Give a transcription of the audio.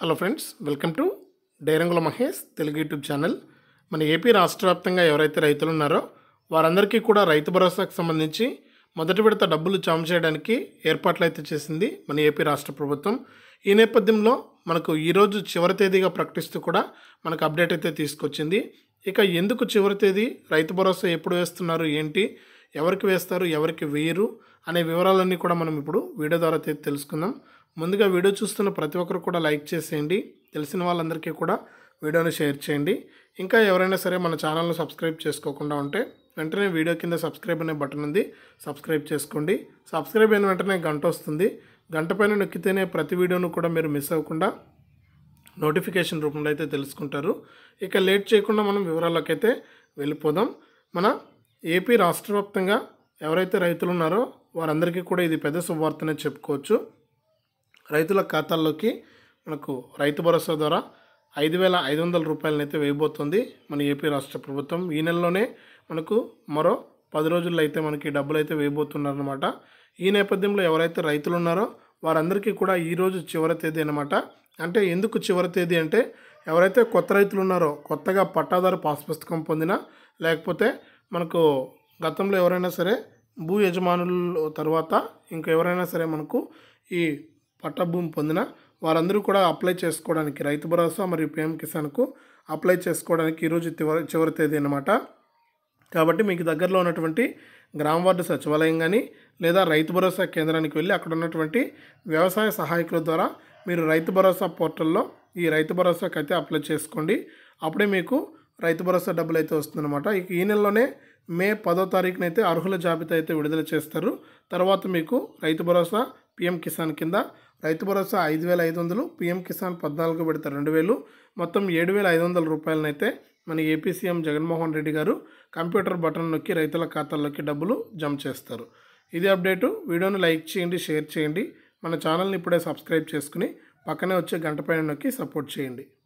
hello friends welcome to డైరంగుల Mahesh Telugu YouTube channel మన AP రాష్ట్ర వ్యాప్తంగా ఎవరైతే రైతులు ఉన్నారో వారందరికీ కూడా రైతు భరోసాకు సంబంధించి మొదటి విడత డబ్బులు జమ చేయడానికి ఏర్పాట్లు అయితే చేసింది మన ఏపీ రాష్ట్ర ప్రభుత్వం ఈ నేపథ్యంలో మనకు ఈరోజు చివరి తేదీగా ప్రకటిస్తూ కూడా మనకు అప్డేట్ అయితే తీసుకొచ్చింది ఇక ఎందుకు చివరి తేదీ రైతు భరోసా ఎప్పుడు వేస్తున్నారు ఏంటి ఎవరికి వేస్తారు ఎవరికి వేయరు అనే వివరాలన్నీ కూడా మనం ఇప్పుడు వీడియో ద్వారా అయితే తెలుసుకుందాం ముందుగా వీడియో చూస్తున్న ప్రతి ఒక్కరు కూడా లైక్ చేసేయండి తెలిసిన వాళ్ళందరికీ కూడా వీడియోని షేర్ చేయండి ఇంకా ఎవరైనా సరే మన ఛానల్ను సబ్స్క్రైబ్ చేసుకోకుండా ఉంటే వెంటనే వీడియో కింద సబ్స్క్రైబ్ అనే బటన్ ఉంది సబ్స్క్రైబ్ చేసుకోండి సబ్స్క్రైబ్ అయిన వెంటనే గంట వస్తుంది గంట పైన నొక్కితేనే ప్రతి వీడియోను కూడా మీరు మిస్ అవ్వకుండా నోటిఫికేషన్ రూపంలో అయితే తెలుసుకుంటారు ఇక లేట్ చేయకుండా మనం వివరాల్లోకి అయితే వెళ్ళిపోదాం మన ఏపీ రాష్ట్ర వ్యాప్తంగా ఎవరైతే రైతులు ఉన్నారో వారందరికీ కూడా ఇది పెద్ద శుభవార్తనే చెప్పుకోవచ్చు రైతుల ఖాతాల్లోకి మనకు రైతు భరోసా ద్వారా ఐదు వేల ఐదు వందల రూపాయలనైతే వేయబోతుంది మన ఏపీ రాష్ట్ర ప్రభుత్వం ఈ నెలలోనే మనకు మరో పది రోజుల్లో అయితే మనకి డబ్బులు అయితే వేయబోతున్నారనమాట ఈ నేపథ్యంలో ఎవరైతే రైతులు ఉన్నారో వారందరికీ కూడా ఈరోజు చివరి తేదీ అనమాట అంటే ఎందుకు చివరి తేదీ అంటే ఎవరైతే కొత్త రైతులు ఉన్నారో కొత్తగా పట్టాదారు పాస్ పుస్తకం పొందినా లేకపోతే మనకు గతంలో ఎవరైనా సరే భూ యజమానుల తర్వాత ఇంకా ఎవరైనా సరే మనకు ఈ పట్టా భూమి పొందిన వారందరూ కూడా అప్లై చేసుకోవడానికి రైతు భరోసా మరియు పిఎం కిసాన్కు అప్లై చేసుకోవడానికి ఈరోజు చివరి చివరి తేదీ అనమాట కాబట్టి మీకు దగ్గరలో ఉన్నటువంటి గ్రామ వార్డు సచివాలయం కానీ లేదా రైతు భరోసా కేంద్రానికి వెళ్ళి అక్కడ ఉన్నటువంటి వ్యవసాయ సహాయకుల ద్వారా మీరు రైతు భరోసా పోర్టల్లో ఈ రైతు భరోసాకి అయితే అప్లై చేసుకోండి అప్పుడే మీకు రైతు భరోసా డబ్బులు అయితే వస్తుందన్నమాట ఇక ఈ నెలలోనే మే పదో తారీఖున అయితే అర్హుల జాబితా అయితే విడుదల చేస్తారు తర్వాత మీకు రైతు భరోసా పిఎం కిసాన్ కింద రైతు భరోసా ఐదు వేల ఐదు వందలు పిఎం కిసాన్ పద్నాలుగు విడత రెండు వేలు మొత్తం ఏడు వేల ఐదు వందల రూపాయలనైతే మన ఏపీ సీఎం జగన్మోహన్ రెడ్డి గారు కంప్యూటర్ బటన్ నొక్కి రైతుల ఖాతాల్లోకి డబ్బులు జమ చేస్తారు ఇది అప్డేటు వీడియోను లైక్ చేయండి షేర్ చేయండి మన ఛానల్ని ఇప్పుడే సబ్స్క్రైబ్ చేసుకుని పక్కనే వచ్చే గంట పైన నొక్కి సపోర్ట్ చేయండి